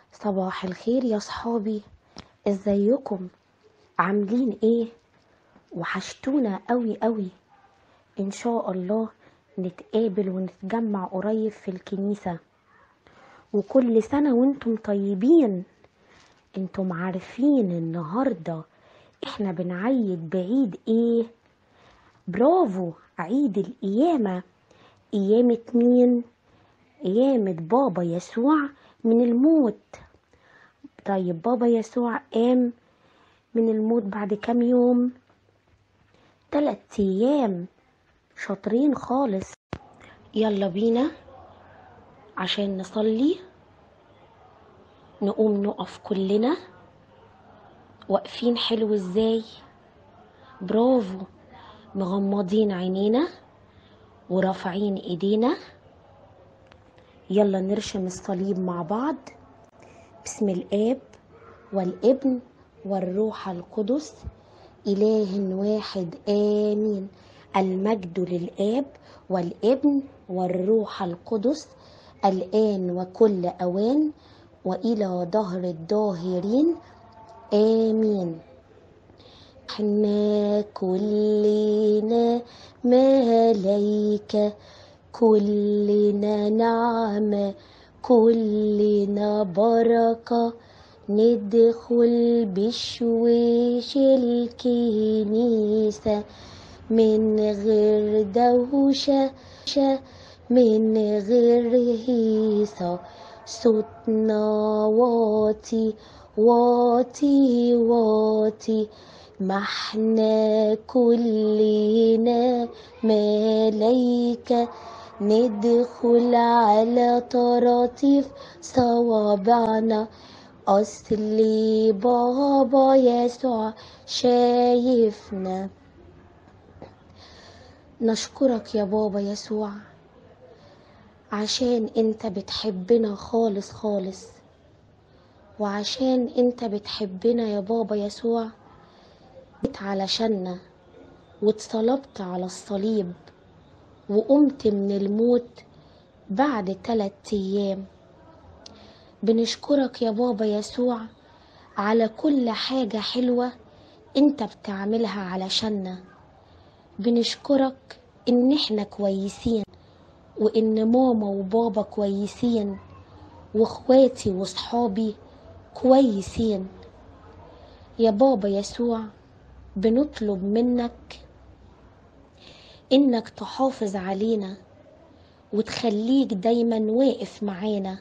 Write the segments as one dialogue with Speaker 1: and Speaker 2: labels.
Speaker 1: صباح الخير يا صحابي ازيكم عاملين ايه وحشتونا قوي قوي ان شاء الله نتقابل ونتجمع قريب في الكنيسة وكل سنة وانتم طيبين انتم عارفين النهاردة احنا بنعيد بعيد ايه برافو عيد القيامة قيامة مين قيامة بابا يسوع من الموت طيب بابا يسوع قام من الموت بعد كام يوم تلات ايام شاطرين خالص يلا بينا عشان نصلي نقوم نقف كلنا واقفين حلو ازاي برافو مغمضين عينينا ورافعين ايدينا يلا نرشم الصليب مع بعض بسم الاب والابن والروح القدس اله واحد امين المجد للاب والابن والروح القدس الان وكل اوان والى دهر الداهرين امين احنا كلنا ملايكة كلنا نعمة كلنا بركة ندخل بشويش الكنيسة من غير دوشة من غير هيصة صوتنا واطي واطي واطي ما احنا كلنا ملايكة ندخل على طراطيف صوابعنا أصل بابا يسوع شايفنا نشكرك يا بابا يسوع عشان انت بتحبنا خالص خالص وعشان انت بتحبنا يا بابا يسوع جيت علشاننا واتصلبت على الصليب وقمت من الموت بعد تلات ايام بنشكرك يا بابا يسوع على كل حاجة حلوة انت بتعملها علشاننا بنشكرك ان احنا كويسين وان ماما وبابا كويسين واخواتي وصحابي كويسين يا بابا يسوع بنطلب منك انك تحافظ علينا وتخليك دايما واقف معانا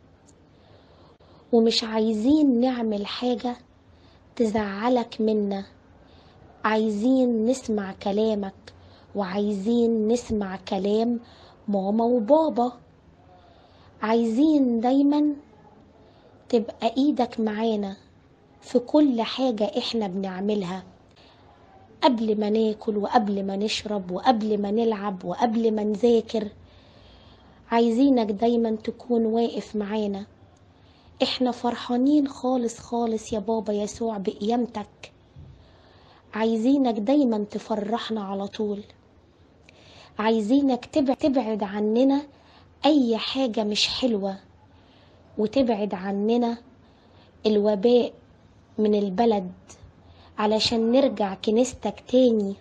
Speaker 1: ومش عايزين نعمل حاجة تزعلك منا عايزين نسمع كلامك وعايزين نسمع كلام ماما وبابا عايزين دايما تبقى ايدك معانا في كل حاجة احنا بنعملها قبل ما ناكل وقبل ما نشرب وقبل ما نلعب وقبل ما نذاكر عايزينك دايما تكون واقف معانا احنا فرحانين خالص خالص يا بابا يسوع بقيامتك عايزينك دايما تفرحنا على طول عايزينك تبعد, تبعد عننا اي حاجة مش حلوة وتبعد عننا الوباء من البلد علشان نرجع كنيستك تاني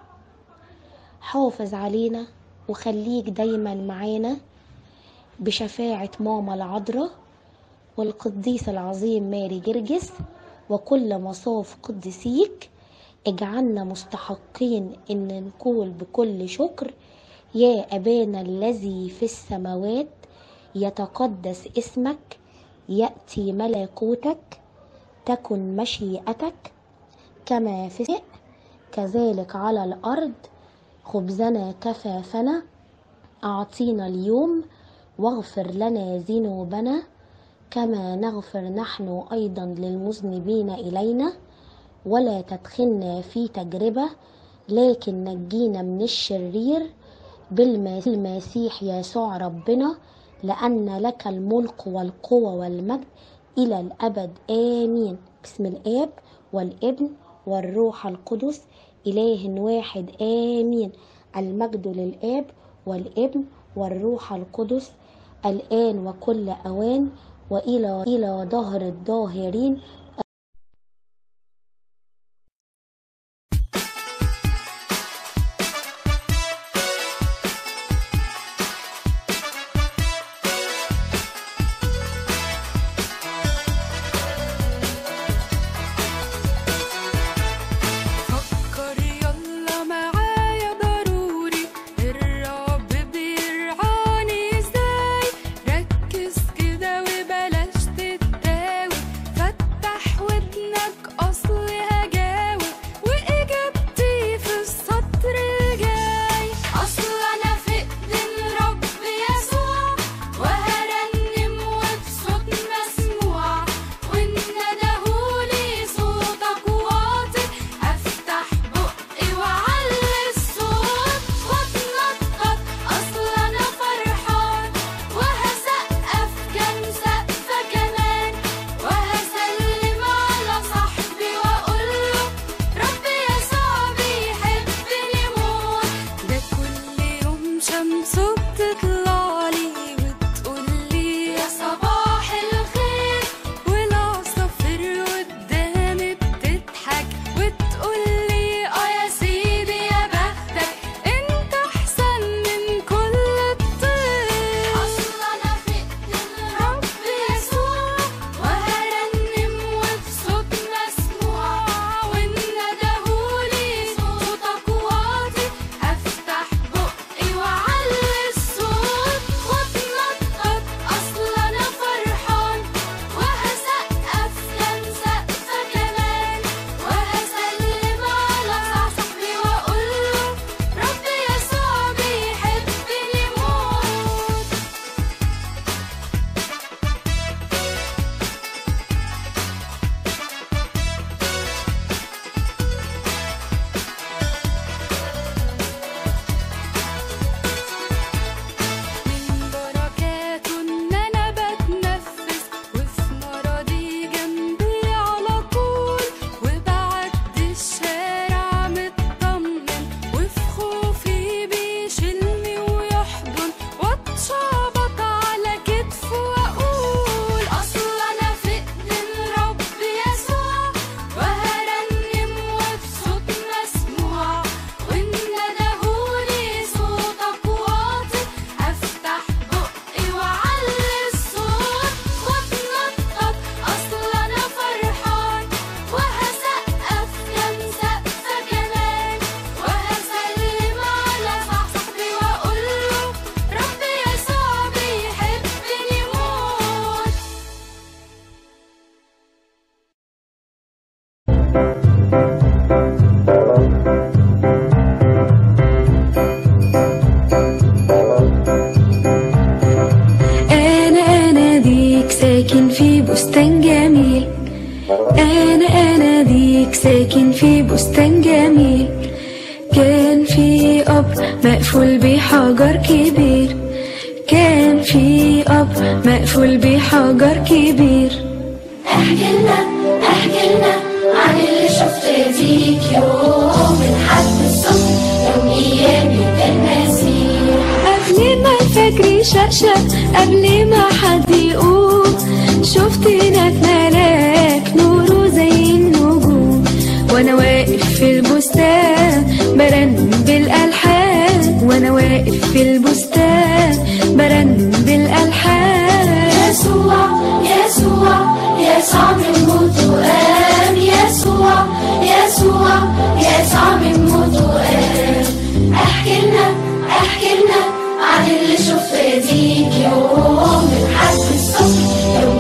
Speaker 1: حافظ علينا وخليك دايما معانا بشفاعة ماما العذراء والقديس العظيم ماري جرجس وكل مصاف قدسيك اجعلنا مستحقين ان نقول بكل شكر يا ابانا الذي في السماوات يتقدس اسمك ياتي ملكوتك تكن مشيئتك كما في السماء كذلك على الارض خبزنا كفافنا اعطينا اليوم واغفر لنا ذنوبنا كما نغفر نحن ايضا للمذنبين الينا ولا تدخلنا في تجربه لكن نجينا من الشرير بالمسيح يسوع ربنا لأن لك الملك والقوة والمجد إلى الأبد آمين بسم الآب والابن والروح القدس إله واحد آمين المجد للآب والابن والروح القدس الآن وكل أوان وإلى إلى ظهر الظاهرين
Speaker 2: فكر يلا معايا ضروري الرب بيرعاني ازاي ركز كده وبلاش تتاوب فتح ودنك اصل هجاوب واجابتي في السطر الجاي اصل انا في ايدين رب يسوع وهرنم وبصوت مسموع وان ندهولي صوتك واطي افتح بقي واعلي الصوت واتنطط اصل انا فرحان وهسقف كام سقفه كمان وهسلم على صاحبي واقول له ربي يسوع بيحبني موت ده كل يوم شمسه بتطلع لي وتقول لي يا صباح الخير والعصافير قدامي بتضحك وتقول لي اه يا سيدي يا بختك انت احسن من كل الطير اصل انا في ايدين رب يسوع وهرنم وبصوت مسموع وان ندهولي صوتك واطي هفتح بقي واعلي الصوت واتنطط اصل انا فرحان وهسقف كام سقفه كمان وهسلم على صاحبي واقول له ربي يسوع بيحبني موت من بركاته ان انا بتنفس وفي مرضي جنبي على طول وبعدي الشارع مطمن وفي خوفي بيشيلني ويحضن واتشعبط على كتفه واقول اصل انا في ايدين رب يسوع وهرنم وبصوت مسموع وان ندهولي صوتك واطي افتح بقي واعلي الصوت واتنطط اصل انا فرحان وهسقف كام سقفه كمان وهسلم على صاحبي واقول له ربي يسوع بيحبني موت
Speaker 3: أنا أناديك ساكن في بستان جميل أنا أناديك ساكن في بستان جميل كان في أب مقفول بحجر كبير كان في أب مقفول بحجر كبير
Speaker 4: احكي لنا احكي لنا عن اللي شفت فيك يوم من حد الصبح يوم ايامي المسيح
Speaker 3: قبل ما الفجر يشقشق قبل ما حد يقوم شفت هناك ملاك نوره زي النجوم وانا واقف في البستان برنم بالالحان وانا واقف في البستان برنم بالالحان
Speaker 4: يسوع يسوع يسوع من موته قام يسوع يسوع يسوع من موته قام احكي لنا احكي لنا عن اللي شفت فيك يوم من حد الصبح يوم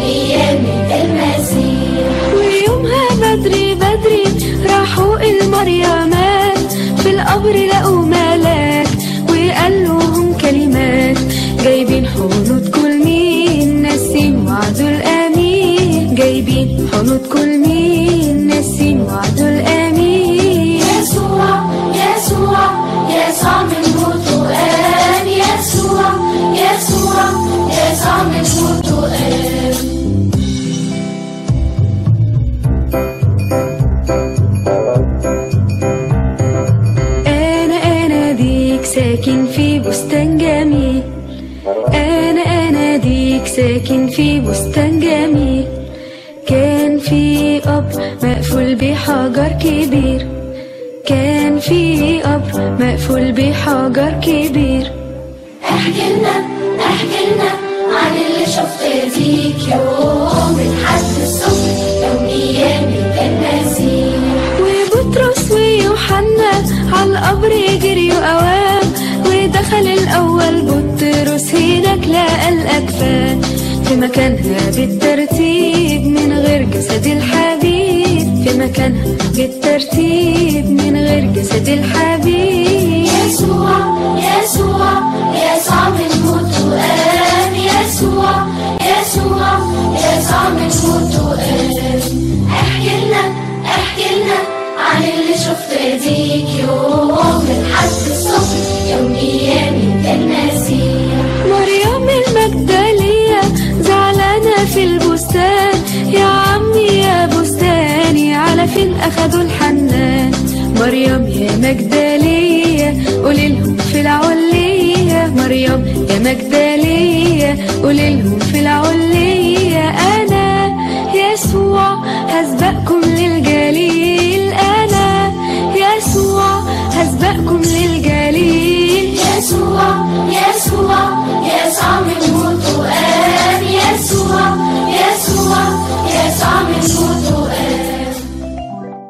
Speaker 3: مقفول بحجر كبير كان في قبر مقفول بحجر كبير
Speaker 4: احكي لنا احكي لنا عن اللي شفت فيك يوم الحد الصبح يوم ايام المسيح
Speaker 3: وبطرس ويوحنا على القبر جريوا أوام ودخل الأول بطرس هناك لقى الأكفان في مكانها بالترتيب من غير جسد الحبيب في مكانها بالترتيب من غير جسد الحبيب
Speaker 4: يسوع يسوع يسوع من موت وقام يسوع يسوع يسوع من موت وقام احكي لنا احكي لنا عن اللي شفت ديك يوم الحد الصبح يوم ايام المسيح
Speaker 3: مريم المجدلية زعلانة في البستان يا عمي يا بستاني على فين أخدوا الحنان مريم يا مجدلية قولي لهم في العلية مريم يا مجدلية قولي لهم في العلية أنا يسوع هسبقكم للجليل أنا يسوع هسبقكم للجليل
Speaker 4: يسوع يسوع يسوع من موت وقام يسوع يسوع يسوع من موت وقام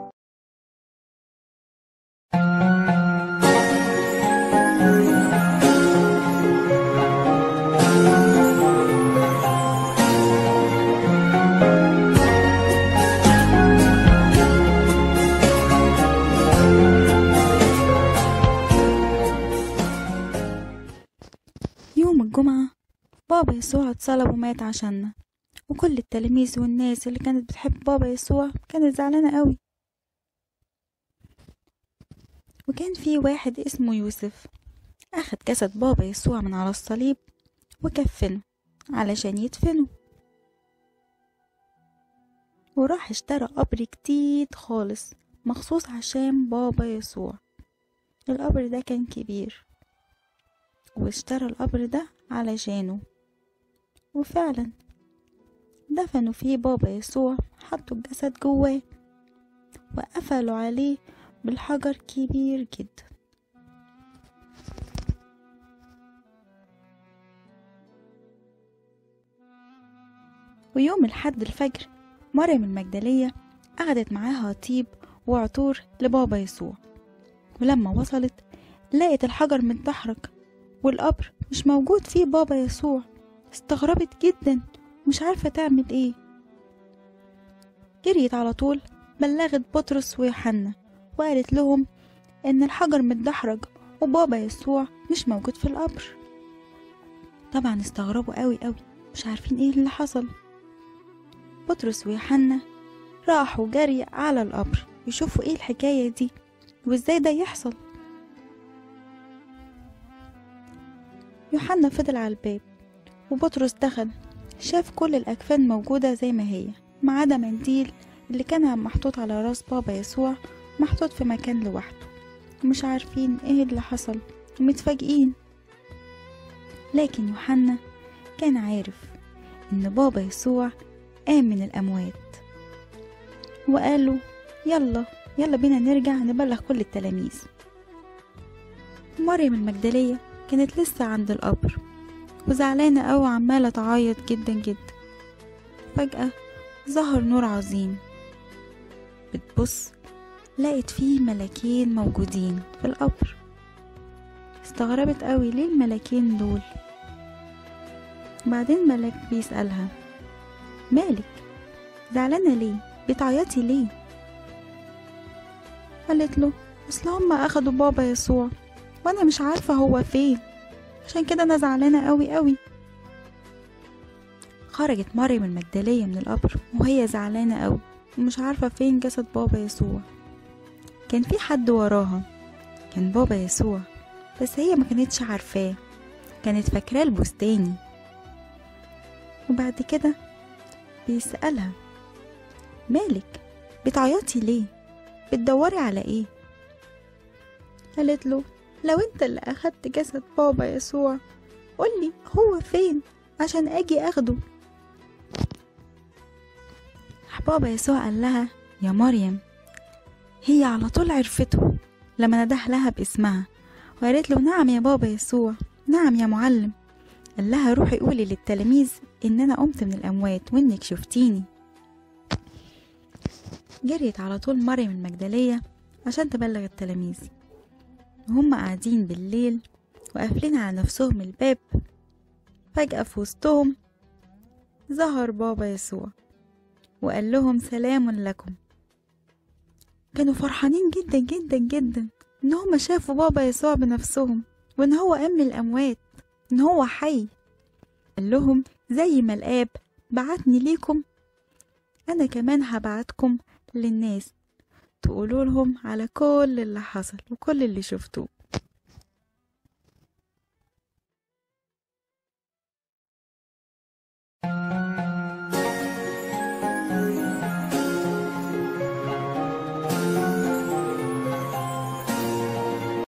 Speaker 5: يوم الجمعة بابا يسوع اتصلب ومات عشاننا وكل التلاميذ والناس اللي كانت بتحب بابا يسوع كانت زعلانة قوي وكان في واحد اسمه يوسف أخد جسد بابا يسوع من على الصليب وكفنه علشان يدفنه وراح اشترى قبر جديد خالص مخصوص عشان بابا يسوع القبر ده كان كبير واشترى القبر ده علشانه وفعلا دفنوا فيه بابا يسوع حطوا الجسد جواه وقفلوا عليه بالحجر كبير جدا ويوم الحد الفجر مريم المجدلية أخدت معاها طيب وعطور لبابا يسوع ولما وصلت لقت الحجر متدحرج والقبر مش موجود فيه بابا يسوع استغربت جدا ومش عارفة تعمل ايه جريت على طول بلغت بطرس ويوحنا وقالت لهم ان الحجر متدحرج وبابا يسوع مش موجود في القبر طبعا استغربوا قوي قوي مش عارفين ايه اللي حصل بطرس ويوحنا راحوا جري على القبر يشوفوا ايه الحكاية دي وازاي ده يحصل يوحنا فضل على الباب وبطرس دخل شاف كل الأكفان موجودة زي ما هي ما عدا منديل اللي كان محطوط على راس بابا يسوع محطوط في مكان لوحده ومش عارفين ايه اللي حصل ومتفاجئين لكن يوحنا كان عارف ان بابا يسوع قام من الأموات وقالوا يلا يلا بينا نرجع نبلغ كل التلاميذ مريم المجدلية كانت لسه عند القبر وزعلانة أوي وعمالة تعيط جدا جدا فجأة ظهر نور عظيم بتبص لقت فيه ملاكين موجودين في القبر استغربت قوي ليه الملاكين دول بعدين ملاك بيسألها مالك زعلانة ليه بتعيطي ليه قالت له اصل هما اخدوا بابا يسوع وانا مش عارفة هو فين عشان كده انا زعلانة قوي قوي خرجت مريم المجدلية من القبر وهي زعلانة قوي ومش عارفة فين جسد بابا يسوع كان في حد وراها كان بابا يسوع بس هي ما كانتش عارفاه كانت فاكراه البستاني وبعد كده بيسألها مالك بتعيطي ليه بتدوري على ايه قالت له لو انت اللي اخدت جسد بابا يسوع قولي هو فين عشان اجي اخده راح بابا يسوع قال لها يا مريم هي على طول عرفته لما نده لها باسمها وقالت له نعم يا بابا يسوع نعم يا معلم قال لها روحي قولي للتلاميذ ان انا قمت من الاموات وانك شفتيني جريت على طول مريم المجدلية عشان تبلغ التلاميذ وهم قاعدين بالليل وقافلين على نفسهم الباب فجأة في وسطهم ظهر بابا يسوع وقال لهم سلام لكم كانوا فرحانين جدا جدا جدا ان هم شافوا بابا يسوع بنفسهم وان هو قام من الاموات ان هو حي قال لهم زي ما الاب بعتني ليكم انا كمان هبعتكم للناس تقولوا لهم على كل اللي حصل وكل اللي شفتوه